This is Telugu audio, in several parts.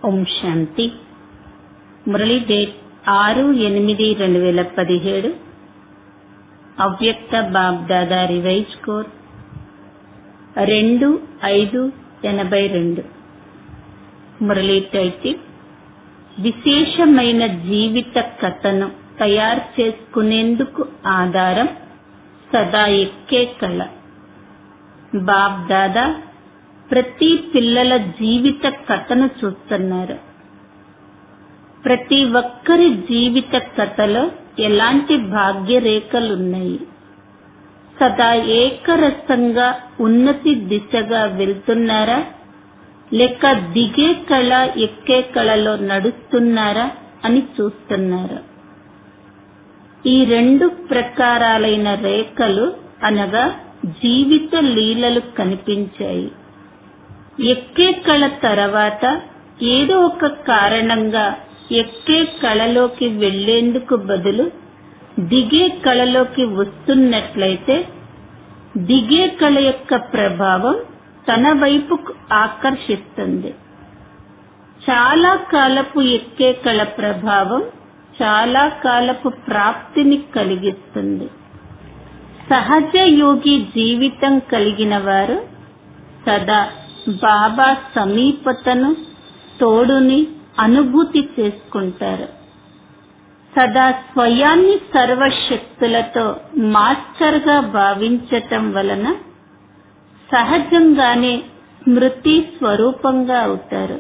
ఓం శాంతి మురళీ డేట్ ఆరు ఎనిమిది రెండు వేల పదిహేడు అవ్యక్త బాబ్దాదా రివైజ్ కోర్ రెండు ఐదు ఎనభై రెండు మురళీ టైటిల్ విశేషమైన జీవిత కథను తయారు చేసుకునేందుకు ఆధారం సదా ఎక్కే కళ బాబ్దాదా ప్రతి పిల్లల జీవిత కథను చూస్తున్నారు ప్రతి ఒక్కరి జీవిత కథలో ఎలాంటి భాగ్యరేఖలున్నాయి సదా ఏకరసంగా ఉన్నతి దిశగా వెళ్తున్నారా లేక దిగే కళ ఎక్కే కళలో నడుస్తున్నారా అని చూస్తున్నారు ఈ రెండు ప్రకారాలైన రేఖలు అనగా జీవిత లీలలు కనిపించాయి ఎక్కే కళ తర్వాత ఏదో ఒక కారణంగా ఎక్కే కళలోకి వెళ్లేందుకు బదులు దిగే కళలోకి వస్తున్నట్లయితే దిగే కళ యొక్క ప్రభావం తన వైపుకు ఆకర్షిస్తుంది చాలా కాలపు ఎక్కే కళ ప్రభావం చాలా కాలపు ప్రాప్తిని కలిగిస్తుంది సహజ యోగి జీవితం కలిగిన వారు సదా బాబా సమీపతను తోడుని అనుభూతి చేసుకుంటారు సదా స్వయాన్ని సర్వశక్తులతో మాస్టర్గా భావించటం వలన సహజంగానే స్మృతి స్వరూపంగా అవుతారు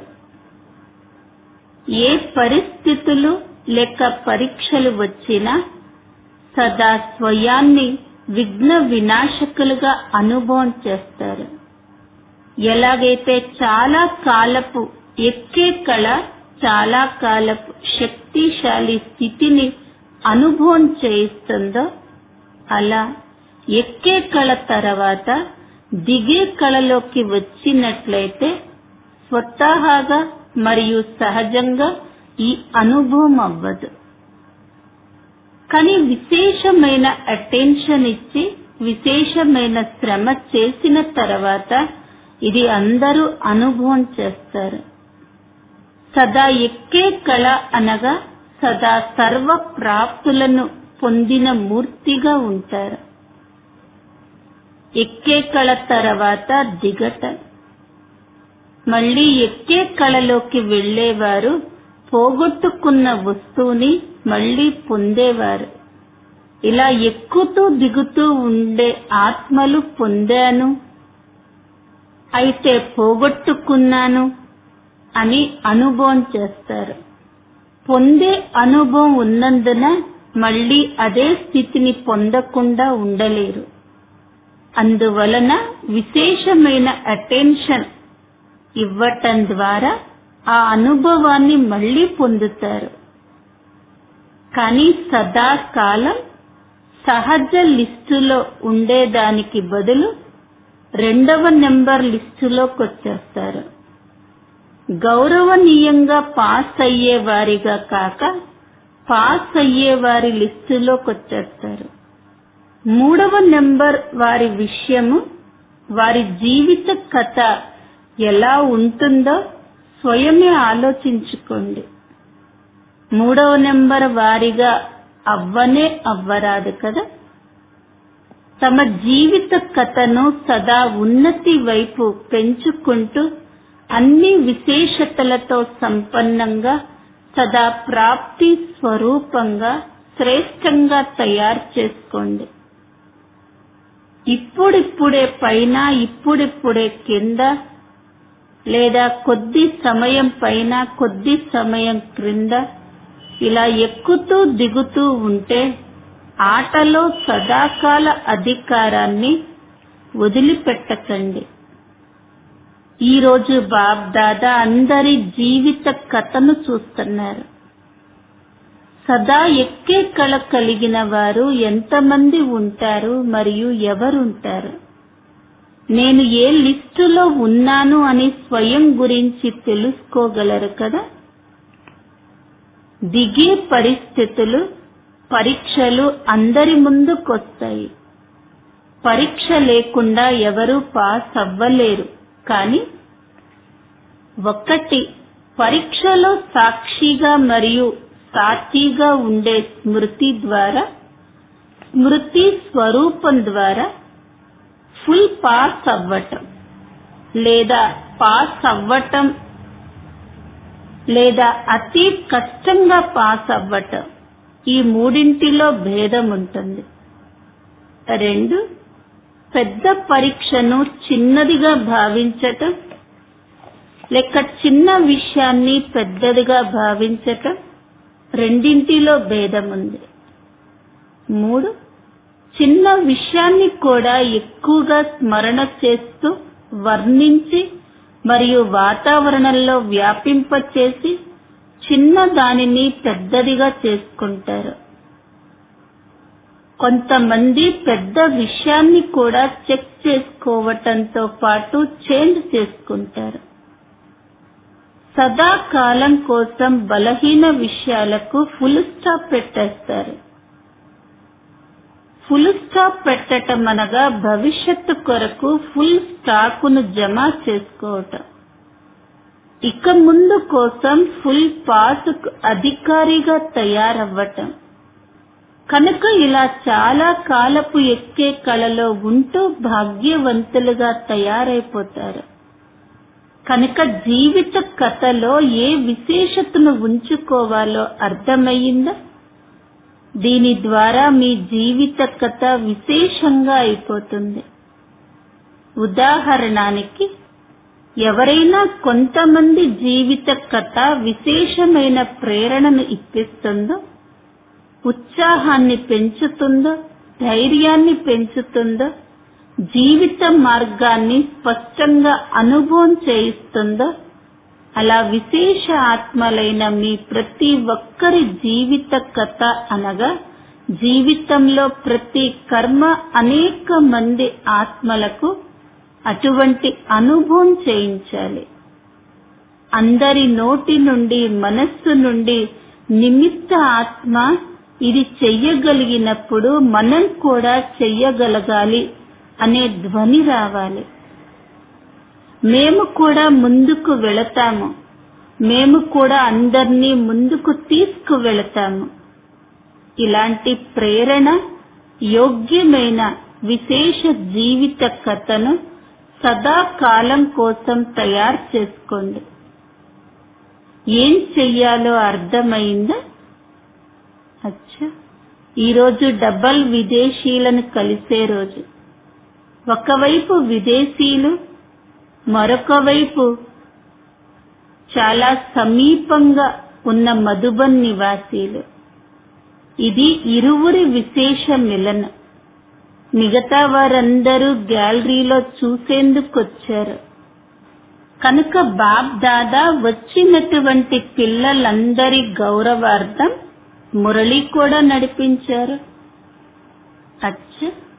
ఏ పరిస్థితులు లేక పరీక్షలు వచ్చినా సదా స్వయాన్ని విఘ్న వినాశకులుగా అనుభవం చేస్తారు ఎలాగైతే చాలా కాలపు ఎక్కే కళ చాలా కాలపు శక్తిశాలి స్థితిని అనుభవం చేయిస్తుందో అలా ఎక్కే కళ తర్వాత దిగే కళలోకి వచ్చినట్లయితే స్వతహాగా మరియు సహజంగా ఈ అనుభవం అవ్వదు కానీ విశేషమైన అటెన్షన్ ఇచ్చి విశేషమైన శ్రమ చేసిన తర్వాత ఇది అందరూ అనుభవం చేస్తారు సదా ఎక్కే కళ అనగా సదా సర్వ ప్రాప్తులను పొందిన మూర్తిగా ఉంటారు ఎక్కే కళ తర్వాత దిగట మళ్ళీ ఎక్కే కళలోకి వెళ్లేవారు పోగొట్టుకున్న వస్తువుని మళ్లీ పొందేవారు ఇలా ఎక్కుతూ దిగుతూ ఉండే ఆత్మలు పొందాను అయితే పోగొట్టుకున్నాను అని అనుభవం చేస్తారు పొందే అనుభవం ఉన్నందున మళ్లీ అదే స్థితిని పొందకుండా ఉండలేరు అందువలన విశేషమైన అటెన్షన్ ఇవ్వటం ద్వారా ఆ అనుభవాన్ని మళ్లీ పొందుతారు కానీ సదాకాలం సహజ లిస్టులో ఉండేదానికి బదులు రెండవ నెంబర్ లిస్టులోకి వచ్చేస్తారు గౌరవనీయంగా పాస్ అయ్యే వారిగా కాక పాస్ అయ్యే వారి లిస్టులోకి వచ్చేస్తారు మూడవ నెంబర్ వారి విషయము వారి జీవిత కథ ఎలా ఉంటుందో స్వయమే ఆలోచించుకోండి మూడవ నెంబర్ వారిగా అవ్వనే అవ్వరాదు కదా తమ జీవిత కథను సదా ఉన్నతి వైపు పెంచుకుంటూ అన్ని విశేషతలతో సంపన్నంగా సదా ప్రాప్తి స్వరూపంగా శ్రేష్టంగా తయారు చేసుకోండి ఇప్పుడిప్పుడే పైన ఇప్పుడిప్పుడే కింద లేదా కొద్ది సమయం పైన కొద్ది సమయం క్రింద ఇలా ఎక్కుతూ దిగుతూ ఉంటే ఆటలో సదాకాల అధికారాన్ని వదిలిపెట్టకండి ఈరోజు బాబ్ దాదా అందరి జీవిత కథను చూస్తున్నారు సదా ఎక్కే కళ కలిగిన వారు ఎంతమంది ఉంటారు మరియు ఎవరుంటారు నేను ఏ లిస్టులో ఉన్నాను అని స్వయం గురించి తెలుసుకోగలరు కదా దిగే పరిస్థితులు పరీక్షలు అందరి ముందుకొస్తాయి పరీక్ష లేకుండా ఎవరూ పాస్ అవ్వలేరు కానీ ఒక్కటి పరీక్షలో సాక్షిగా మరియు సాక్షిగా ఉండే స్మృతి ద్వారా స్మృతి స్వరూపం ద్వారా ఫుల్ పాస్ అవ్వటం లేదా పాస్ అవ్వటం లేదా అతి కష్టంగా పాస్ అవ్వటం ఈ మూడింటిలో భేదం ఉంటుంది రెండు పెద్ద పరీక్షను చిన్నదిగా భావించటం లేక చిన్న విషయాన్ని పెద్దదిగా భావించటం రెండింటిలో భేదం ఉంది మూడు చిన్న విషయాన్ని కూడా ఎక్కువగా స్మరణ చేస్తూ వర్ణించి మరియు వాతావరణంలో వ్యాపింపచేసి చిన్న దానిని పెద్దదిగా చేసుకుంటారు కొంతమంది పెద్ద విషయాన్ని కూడా చెక్ చేసుకోవటంతో పాటు చేంజ్ చేసుకుంటారు సదాకాలం కోసం బలహీన విషయాలకు ఫుల్ స్టాప్ పెట్టేస్తారు ఫుల్ స్టాప్ పెట్టటం అనగా భవిష్యత్తు కొరకు ఫుల్ స్టాకును జమ చేసుకోవటం ఇక ముందు కోసం ఫుల్ పాస్ అధికారిగా తయారవ్వటం కనుక ఇలా చాలా కాలపు ఎక్కే కళలో ఉంటూ భాగ్యవంతులుగా తయారైపోతారు కనుక జీవిత కథలో ఏ విశేషతను ఉంచుకోవాలో అర్థమయ్యిందా దీని ద్వారా మీ జీవిత కథ విశేషంగా అయిపోతుంది ఉదాహరణానికి ఎవరైనా కొంతమంది జీవిత కథ విశేషమైన ప్రేరణను ఇప్పిస్తుందో ఉత్సాహాన్ని పెంచుతుందో ధైర్యాన్ని పెంచుతుందో జీవిత మార్గాన్ని స్పష్టంగా అనుభవం చేయిస్తుందో అలా విశేష ఆత్మలైన మీ ప్రతి ఒక్కరి జీవిత కథ అనగా జీవితంలో ప్రతి కర్మ అనేక మంది ఆత్మలకు అటువంటి అనుభవం చేయించాలి అందరి నోటి నుండి మనస్సు నుండి నిమిత్త ఆత్మ ఇది చెయ్యగలిగినప్పుడు మనం కూడా చెయ్యగలగాలి అనే ధ్వని రావాలి మేము కూడా ముందుకు వెళతాము మేము కూడా అందరినీ ముందుకు తీసుకు వెళతాము ఇలాంటి ప్రేరణ యోగ్యమైన విశేష జీవిత కథను సదాకాలం కోసం తయారు చేసుకోండి ఏం చెయ్యాలో అర్థమైందా అచ్చా ఈరోజు డబల్ విదేశీయులను కలిసే రోజు ఒకవైపు విదేశీయులు మరొక వైపు చాలా సమీపంగా ఉన్న మధుబన్ నివాసీలు ఇది ఇరువురి విశేష మిలన మిగతా వారందరూ గ్యాలరీలో చూసేందుకొచ్చారు కనుక బాబ్ దాదా వచ్చినటువంటి పిల్లలందరి గౌరవార్థం మురళి కూడా నడిపించారు అచ్చ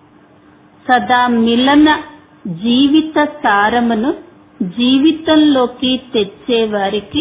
సదా మిలన జీవిత సారమును జీవితంలోకి తెచ్చేవారికి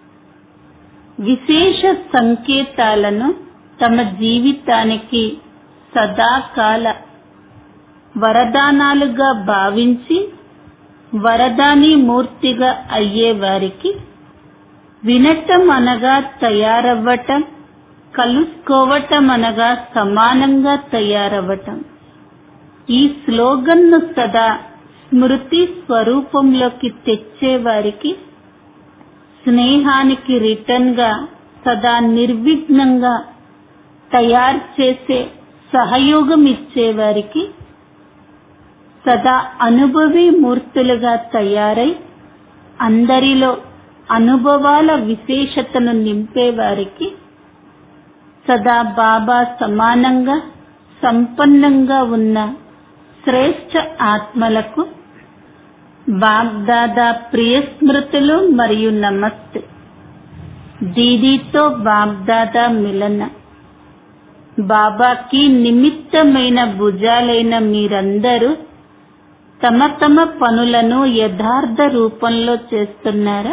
విశేష సంకేతాలను తమ జీవితానికి సదాకాల వరదానాలుగా భావించి వరదాని మూర్తిగా అయ్యేవారికి వినటం అనగా తయారవ్వటం కలుసుకోవటం అనగా సమానంగా తయారవ్వటం ఈ స్లోగన్ను సదా స్మృతి స్వరూపంలోకి తెచ్చేవారికి స్నేహానికి రిటర్న్ గా సదా నిర్విఘ్నంగా తయారు చేసే సహయోగం ఇచ్చేవారికి సదా అనుభవి మూర్తులుగా తయారై అందరిలో అనుభవాల విశేషతను నింపేవారికి సదా బాబా సమానంగా సంపన్నంగా ఉన్న శ్రేష్ఠ ఆత్మలకు బాగ్దాదా ప్రియ స్మృతులు మరియు నమస్తే దీదీతో బాగ్దాదా మిలన బాబాకి నిమిత్తమైన భుజాలైన మీరందరూ తమ తమ పనులను యథార్థ రూపంలో చేస్తున్నారా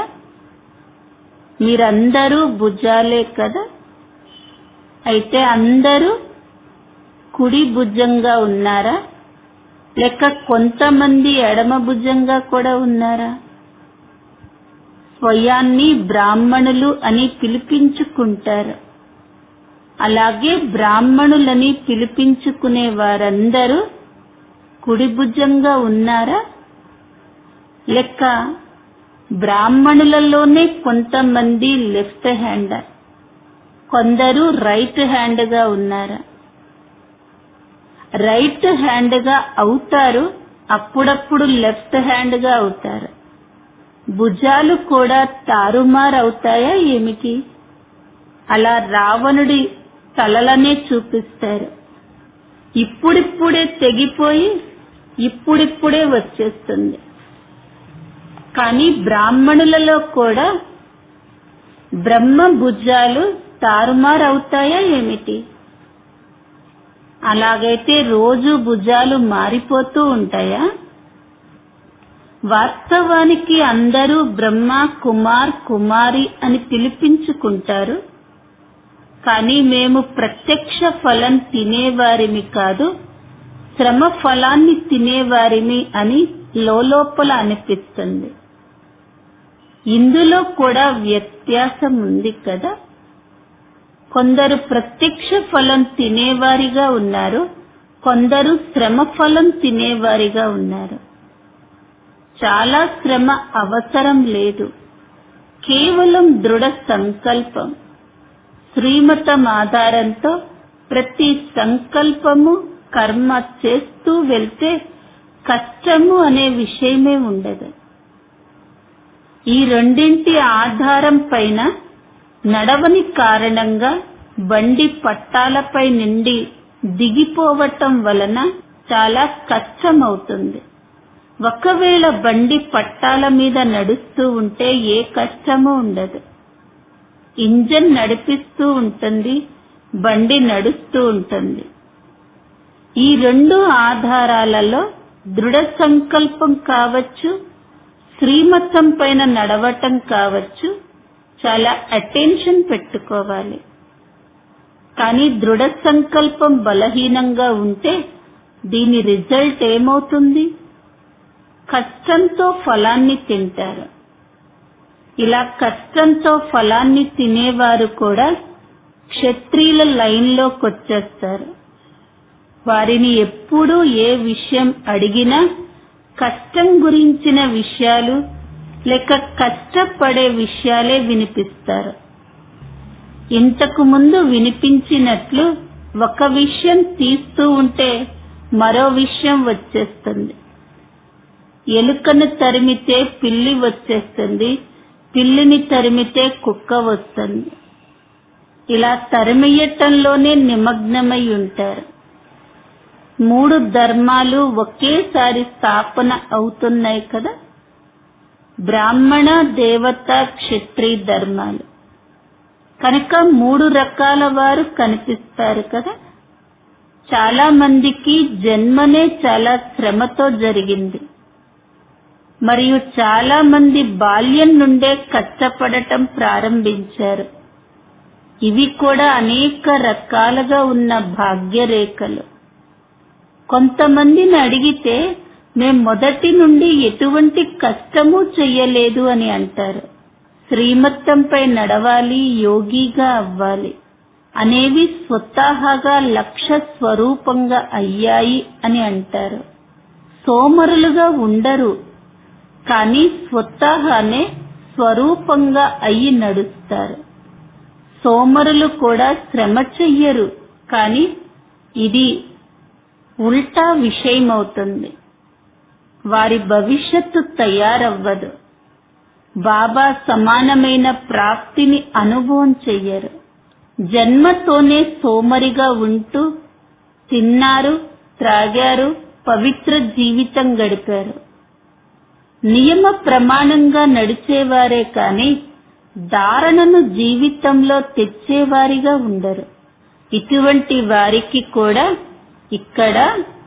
మీరందరూ భుజాలే కదా అయితే అందరూ కుడి భుజంగా ఉన్నారా లేక కొంతమంది ఎడమ భుజంగా కూడా ఉన్నారా స్వయాన్ని బ్రాహ్మణులు అని పిలిపించుకుంటారు అలాగే బ్రాహ్మణులని పిలిపించుకునే వారందరూ కుడిభుజంగా ఉన్నారా లెక్క బ్రాహ్మణులలోనే కొంతమంది లెఫ్ట్ హ్యాండ్ కొందరు రైట్ హ్యాండ్ గా ఉన్నారా రైట్ హ్యాండ్ గా అవుతారు అప్పుడప్పుడు లెఫ్ట్ హ్యాండ్ గా అవుతారు భుజాలు కూడా తారుమారవుతాయా ఏమిటి అలా రావణుడి తలలనే చూపిస్తారు ఇప్పుడిప్పుడే తెగిపోయి ఇప్పుడిప్పుడే వచ్చేస్తుంది కానీ బ్రాహ్మణులలో కూడా బ్రహ్మ భుజాలు తారుమారవుతాయా ఏమిటి అలాగైతే రోజు భుజాలు మారిపోతూ ఉంటాయా వాస్తవానికి అందరూ బ్రహ్మ కుమార్ కుమారి అని పిలిపించుకుంటారు కానీ మేము ప్రత్యక్ష ఫలం తినేవారిమి కాదు శ్రమ ఫలాన్ని తినేవారిమి అని లోపల అనిపిస్తుంది ఇందులో కూడా వ్యత్యాసం ఉంది కదా కొందరు ప్రత్యక్ష ఫలం తినేవారిగా ఉన్నారు కొందరు శ్రమ ఫలం తినేవారిగా ఉన్నారు చాలా శ్రమ అవసరం లేదు కేవలం దృఢ సంకల్పం శ్రీమతం ఆధారంతో ప్రతి సంకల్పము కర్మ చేస్తూ వెళ్తే కష్టము అనే విషయమే ఉండదు ఈ రెండింటి ఆధారం పైన నడవని కారణంగా బండి పట్టాలపై నుండి దిగిపోవటం వలన చాలా కష్టమవుతుంది ఒకవేళ బండి పట్టాల మీద నడుస్తూ ఉంటే ఏ కష్టము ఉండదు ఇంజన్ నడిపిస్తూ ఉంటుంది బండి నడుస్తూ ఉంటుంది ఈ రెండు ఆధారాలలో దృఢ సంకల్పం కావచ్చు శ్రీమతం పైన నడవటం కావచ్చు చాలా అటెన్షన్ పెట్టుకోవాలి కానీ దృఢ సంకల్పం బలహీనంగా ఉంటే దీని రిజల్ట్ ఏమవుతుంది కష్టంతో ఫలాన్ని తింటారు ఇలా కష్టంతో ఫలాన్ని తినేవారు కూడా క్షత్రియుల లైన్లోకి వచ్చేస్తారు వారిని ఎప్పుడూ ఏ విషయం అడిగినా కష్టం గురించిన విషయాలు లేక కష్టపడే విషయాలే వినిపిస్తారు ఇంతకు ముందు వినిపించినట్లు ఒక విషయం తీస్తూ ఉంటే మరో విషయం వచ్చేస్తుంది ఎలుకను తరిమితే పిల్లి వచ్చేస్తుంది పిల్లిని తరిమితే కుక్క వస్తుంది ఇలా తరిమియటంలోనే నిమగ్నమై ఉంటారు మూడు ధర్మాలు ఒకేసారి స్థాపన అవుతున్నాయి కదా బ్రాహ్మణ దేవత క్షత్రియ ధర్మాలు కనుక మూడు రకాల వారు కనిపిస్తారు కదా చాలా మందికి జన్మనే చాలా శ్రమతో జరిగింది మరియు చాలా మంది బాల్యం నుండే కష్టపడటం ప్రారంభించారు ఇవి కూడా అనేక రకాలుగా ఉన్న భాగ్యరేఖలు కొంతమందిని అడిగితే మేం మొదటి నుండి ఎటువంటి కష్టము చెయ్యలేదు అని అంటారు శ్రీమత్తంపై నడవాలి యోగిగా అవ్వాలి అనేవి స్వతహాగా లక్ష్య స్వరూపంగా అయ్యాయి అని అంటారు సోమరులుగా ఉండరు కానీ స్వతహానే స్వరూపంగా అయ్యి నడుస్తారు సోమరులు కూడా శ్రమ చెయ్యరు కానీ ఇది ఉల్టా విషయమవుతుంది వారి భవిష్యత్తు తయారవ్వదు బాబా సమానమైన ప్రాప్తిని అనుభవం చెయ్యరు జన్మతోనే సోమరిగా ఉంటూ తిన్నారు త్రాగారు పవిత్ర జీవితం గడిపారు నియమ ప్రమాణంగా నడిచేవారే కాని ధారణను జీవితంలో తెచ్చేవారిగా ఉండరు ఇటువంటి వారికి కూడా ఇక్కడ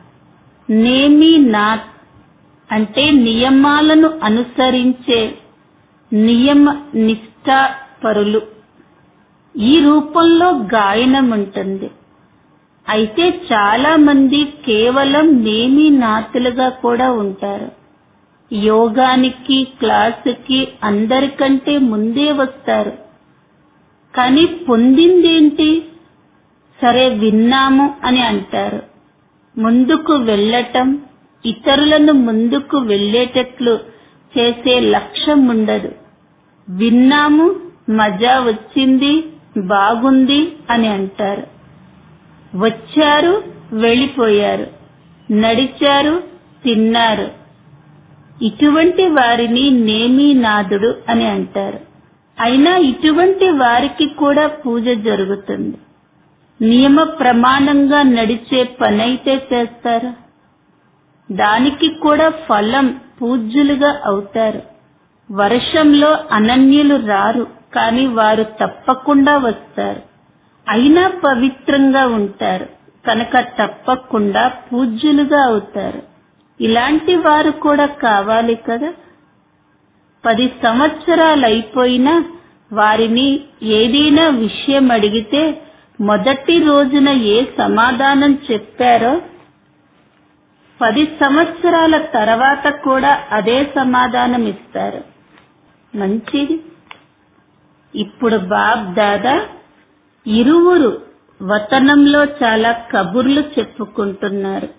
నేమి నాథ్ అంటే నియమాలను అనుసరించే నియమ నిష్ఠాపరులు ఈ రూపంలో గాయనం ఉంటుంది అయితే చాలా మంది కేవలం నేమి నాతులుగా కూడా ఉంటారు యోగానికి క్లాసుకి అందరికంటే ముందే వస్తారు కానీ పొందిందేంటి సరే విన్నాము అని అంటారు ముందుకు వెళ్ళటం ఇతరులను ముందుకు వెళ్ళేటట్లు చేసే లక్ష్యం ఉండదు విన్నాము మజా వచ్చింది బాగుంది అని అంటారు వచ్చారు వెళ్ళిపోయారు నడిచారు తిన్నారు ఇటువంటి వారిని నేమీనాథుడు అని అంటారు అయినా ఇటువంటి వారికి కూడా పూజ జరుగుతుంది నియమ ప్రమాణంగా నడిచే పనైతే చేస్తారు దానికి కూడా ఫలం పూజ్యులుగా అవుతారు వర్షంలో అనన్యులు రారు కాని వారు తప్పకుండా వస్తారు అయినా పవిత్రంగా ఉంటారు కనుక తప్పకుండా పూజ్యులుగా అవుతారు ఇలాంటి వారు కూడా కావాలి కదా పది సంవత్సరాలు అయిపోయినా వారిని ఏదైనా విషయం అడిగితే మొదటి రోజున ఏ సమాధానం చెప్పారో పది సంవత్సరాల తర్వాత కూడా అదే సమాధానం ఇస్తారు మంచిది ఇప్పుడు బాబ్ దాదా ఇరువురు వతనంలో చాలా కబుర్లు చెప్పుకుంటున్నారు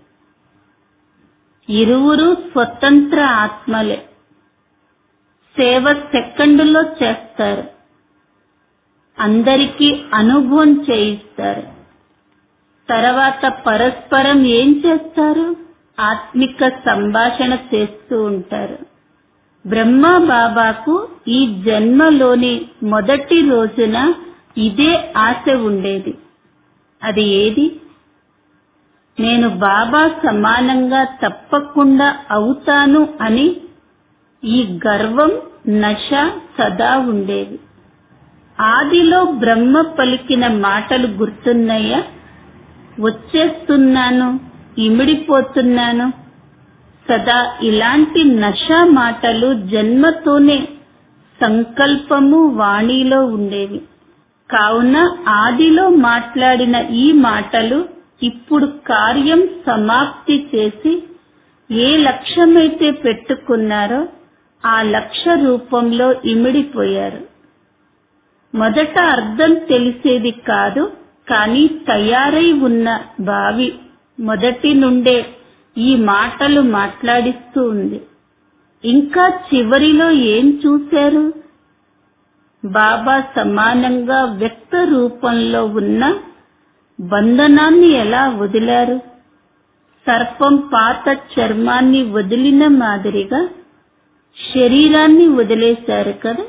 ఇరువురు స్వతంత్ర ఆత్మలే సేవ సెకండులో చేస్తారు అందరికీ అనుభవం చేయిస్తారు తర్వాత పరస్పరం ఏం చేస్తారు ఆత్మిక సంభాషణ చేస్తూ ఉంటారు బ్రహ్మ బాబాకు ఈ జన్మలోని మొదటి రోజున ఇదే ఆశ ఉండేది అది ఏది నేను బాబా సమానంగా తప్పకుండా అవుతాను అని ఈ గర్వం నశ సదా ఉండేది ఆదిలో బ్రహ్మ పలికిన మాటలు గుర్తున్నాయా వచ్చేస్తున్నాను ఇమిడిపోతున్నాను సదా ఇలాంటి నశ మాటలు జన్మతోనే సంకల్పము వాణిలో ఉండేవి కావున ఆదిలో మాట్లాడిన ఈ మాటలు ఇప్పుడు కార్యం సమాప్తి చేసి ఏ లక్ష్యమైతే పెట్టుకున్నారో ఆ లక్ష్య రూపంలో ఇమిడిపోయారు మొదట అర్థం తెలిసేది కాదు కానీ తయారై ఉన్న బావి మొదటి నుండే ఈ మాటలు మాట్లాడిస్తూ ఉంది ఇంకా చివరిలో ఏం చూశారు బాబా సమానంగా వ్యక్త రూపంలో ఉన్న బంధనాన్ని ఎలా వదిలారు సర్పం పాత చర్మాన్ని వదిలిన మాదిరిగా శరీరాన్ని వదిలేశారు కదా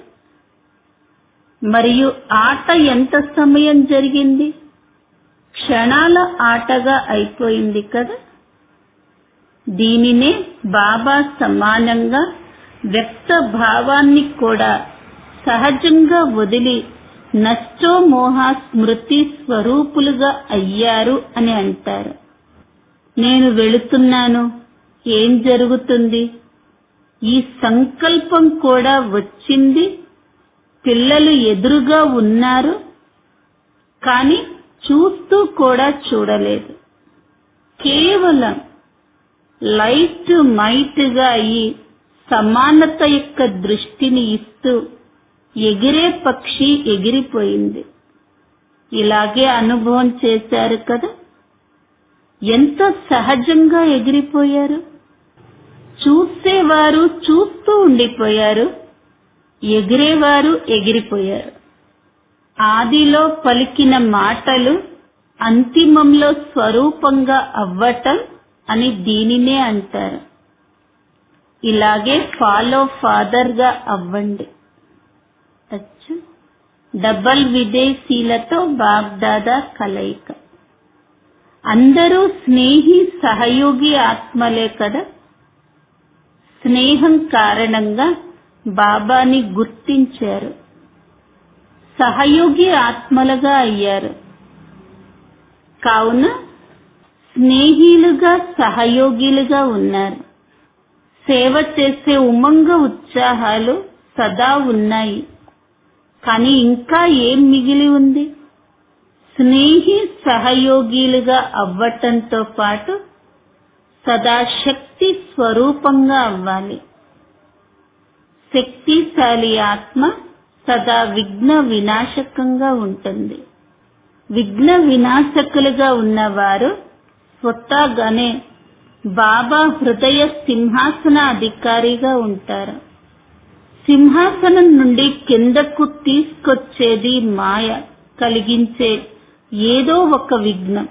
మరియు ఆట ఎంత సమయం జరిగింది క్షణాల ఆటగా అయిపోయింది కదా దీనినే బాబా సమానంగా వ్యక్త భావాన్ని కూడా సహజంగా వదిలి నష్టో మోహ స్మృతి స్వరూపులుగా అయ్యారు అని అంటారు నేను వెళుతున్నాను ఏం జరుగుతుంది ఈ సంకల్పం కూడా వచ్చింది పిల్లలు ఎదురుగా ఉన్నారు కాని చూస్తూ కూడా చూడలేదు కేవలం లైట్ మైట్ గా అయి సమానత యొక్క దృష్టిని ఇస్తూ ఎగిరే పక్షి ఎగిరిపోయింది ఇలాగే అనుభవం చేశారు కదా ఎంత సహజంగా ఎగిరిపోయారు చూసేవారు చూస్తూ ఉండిపోయారు ఎగిరేవారు ఎగిరిపోయారు ఆదిలో పలికిన మాటలు అంతిమంలో స్వరూపంగా అవ్వటం అని దీనినే అంటారు ఇలాగే ఫాలో ఫాదర్ గా అవ్వండి అచ్చా డబల్ విదేశీలతో బాగ్దాదా కలయిక అందరూ స్నేహి సహయోగి ఆత్మలే కదా స్నేహం కారణంగా బాబాని గుర్తించారు సహయోగి ఆత్మలుగా అయ్యారు కావున స్నేహిలుగా సహయోగిలుగా ఉన్నారు సేవ చేసే ఉమంగ ఉత్సాహాలు సదా ఉన్నాయి కానీ ఇంకా ఏం మిగిలి ఉంది స్నేహి సహయోగిలుగా అవ్వటంతో పాటు సదా శక్తి స్వరూపంగా అవ్వాలి శక్తిశాలి ఆత్మ సదా విఘ్న వినాశకంగా ఉంటుంది విఘ్న వినాశకులుగా ఉన్నవారు స్వతహాగానే బాబా హృదయ సింహాసన అధికారిగా ఉంటారు సింహాసనం నుండి కిందకు తీసుకొచ్చేది మాయ కలిగించే ఏదో ఒక విఘ్నం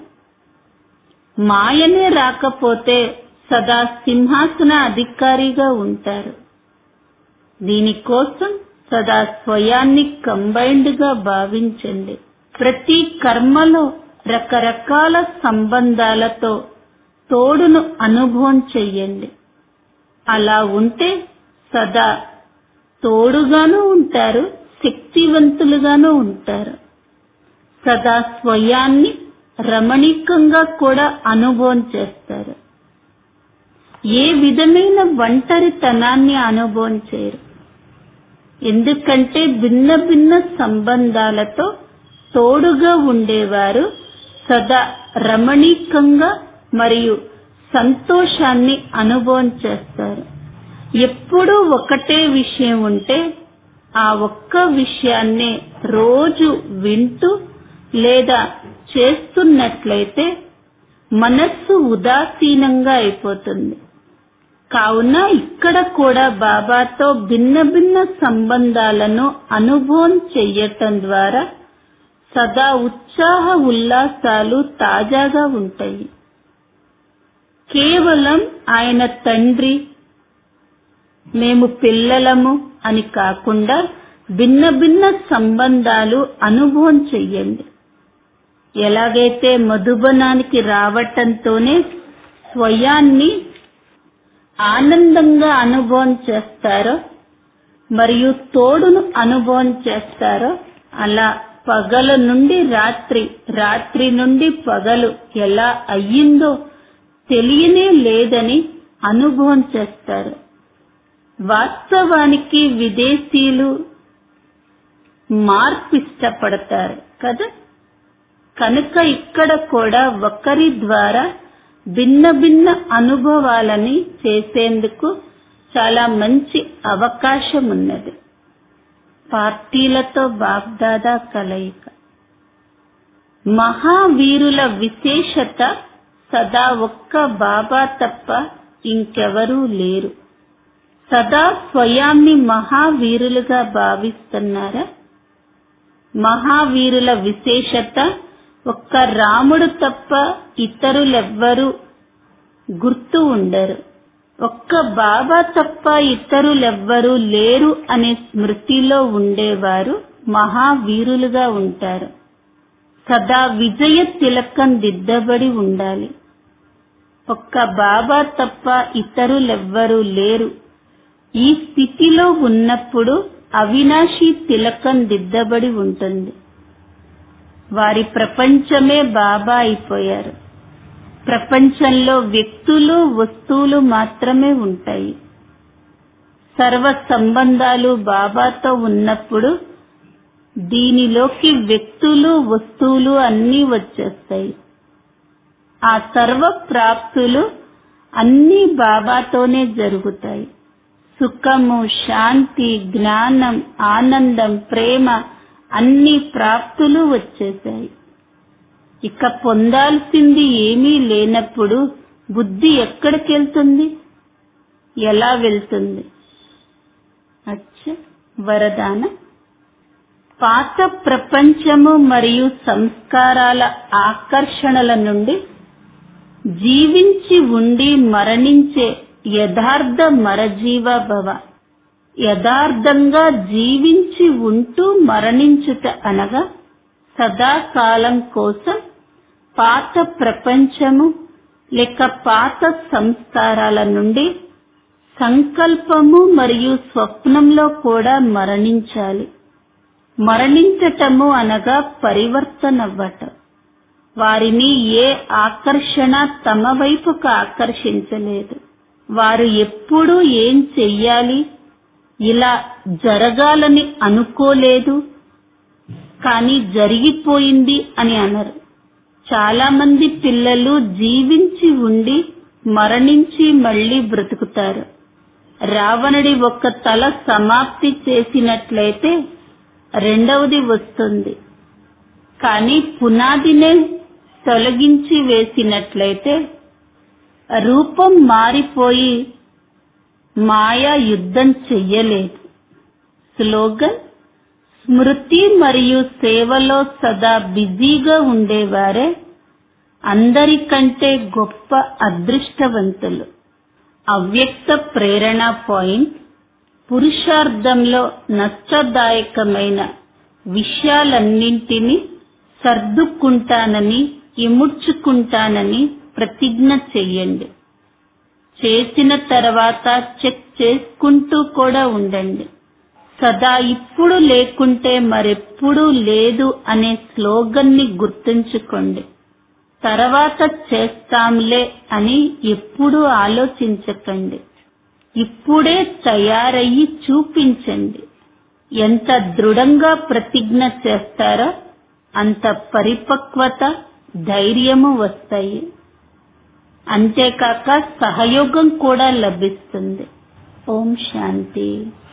మాయనే రాకపోతే సదా సింహాసన అధికారిగా ఉంటారు దీనికోసం సదా స్వయాన్ని కంబైన్డ్ గా భావించండి ప్రతి కర్మలో రకరకాల సంబంధాలతో తోడును అనుభవం చెయ్యండి అలా ఉంటే సదా తోడుగాను ఉంటారు శక్తివంతులుగాను ఉంటారు సదా స్వయాన్ని రమణీకంగా కూడా అనుభవం చేస్తారు ఏ విధమైన ఒంటరితనాన్ని అనుభవం చేయరు ఎందుకంటే భిన్న భిన్న సంబంధాలతో తోడుగా ఉండేవారు సదా రమణీకంగా మరియు సంతోషాన్ని అనుభవం చేస్తారు ఎప్పుడూ ఒకటే విషయం ఉంటే ఆ ఒక్క విషయాన్నే రోజు వింటూ లేదా చేస్తున్నట్లయితే మనస్సు ఉదాసీనంగా అయిపోతుంది కావున ఇక్కడ కూడా బాబాతో భిన్న భిన్న సంబంధాలను అనుభవం చెయ్యటం ద్వారా సదా ఉత్సాహ ఉల్లాసాలు తాజాగా ఉంటాయి కేవలం ఆయన తండ్రి మేము పిల్లలము అని కాకుండా భిన్న భిన్న సంబంధాలు అనుభవం చెయ్యండి ఎలాగైతే మధుబనానికి రావటంతోనే స్వయాన్ని ఆనందంగా అనుభవం చేస్తారో మరియు తోడును అనుభవం చేస్తారో అలా పగల నుండి రాత్రి రాత్రి నుండి పగలు ఎలా అయ్యిందో తెలియనే లేదని అనుభవం చేస్తారు వాస్తవానికి విదేశీయులు మార్పు ఇష్టపడతారు కదా కనుక ఇక్కడ కూడా ఒకరి ద్వారా భిన్న భిన్న అనుభవాలని చేసేందుకు చాలా మంచి అవకాశం ఉన్నది పార్టీలతో బాగ్దాదా కలయిక మహావీరుల విశేషత సదా ఒక్క బాబా తప్ప ఇంకెవరూ లేరు సదా స్వయాన్ని మహావీరులుగా భావిస్తున్నారా మహావీరుల విశేషత ఒక్క రాముడు తప్ప ఇతరులెవ్వరూ గుర్తు ఉండరు ఒక్క బాబా తప్ప ఇతరులెవ్వరూ లేరు అనే స్మృతిలో ఉండేవారు మహావీరులుగా ఉంటారు సదా విజయ తిలకం దిద్దబడి ఉండాలి ఒక్క బాబా తప్ప ఇతరులెవ్వరూ లేరు ఈ స్థితిలో ఉన్నప్పుడు అవినాశి తిలకం దిద్దబడి ఉంటుంది వారి ప్రపంచమే బాబా అయిపోయారు ప్రపంచంలో వ్యక్తులు వస్తువులు మాత్రమే ఉంటాయి సర్వ సంబంధాలు బాబాతో ఉన్నప్పుడు దీనిలోకి వ్యక్తులు వస్తువులు అన్నీ వచ్చేస్తాయి ఆ సర్వ ప్రాప్తులు అన్నీ బాబాతోనే జరుగుతాయి సుఖము శాంతి జ్ఞానం ఆనందం ప్రేమ అన్ని ప్రాప్తులు వచ్చేశాయి ఇక పొందాల్సింది ఏమీ లేనప్పుడు బుద్ధి ఎక్కడికి వెళ్తుంది ఎలా వెళ్తుంది అచ్చ వరదాన పాత ప్రపంచము మరియు సంస్కారాల ఆకర్షణల నుండి జీవించి ఉండి మరణించే యథార్థ మరజీవ భవ యథార్థంగా జీవించి ఉంటూ మరణించుట అనగా సదాకాలం కోసం పాత ప్రపంచము లేక పాత సంస్కారాల నుండి సంకల్పము మరియు స్వప్నంలో కూడా మరణించాలి మరణించటము అనగా పరివర్తనవ్వటం వారిని ఏ ఆకర్షణ తమ వైపుకు ఆకర్షించలేదు వారు ఎప్పుడూ ఏం చెయ్యాలి ఇలా జరగాలని అనుకోలేదు కానీ జరిగిపోయింది అని అనరు చాలా మంది పిల్లలు జీవించి ఉండి మరణించి మళ్ళీ బ్రతుకుతారు రావణుడి ఒక్క తల సమాప్తి చేసినట్లయితే రెండవది వస్తుంది కానీ పునాదినే తొలగించి వేసినట్లయితే రూపం మారిపోయి మాయా యుద్ధం చెయ్యలేదు స్లోగన్ స్మృతి మరియు సేవలో సదా బిజీగా ఉండేవారే అందరికంటే గొప్ప అదృష్టవంతులు అవ్యక్త ప్రేరణ పాయింట్ పురుషార్థంలో నష్టదాయకమైన విషయాలన్నింటినీ సర్దుకుంటానని ఇముడ్చుకుంటానని ప్రతిజ్ఞ చెయ్యండి చేసిన తర్వాత చెక్ చేసుకుంటూ కూడా ఉండండి సదా ఇప్పుడు లేకుంటే మరెప్పుడూ లేదు అనే స్లోగన్ ని గుర్తుంచుకోండి తర్వాత చేస్తాంలే అని ఎప్పుడూ ఆలోచించకండి ఇప్పుడే తయారయ్యి చూపించండి ఎంత దృఢంగా ప్రతిజ్ఞ చేస్తారో అంత పరిపక్వత ధైర్యము వస్తాయి అంతేకాక సహయోగం కూడా లభిస్తుంది ఓం శాంతి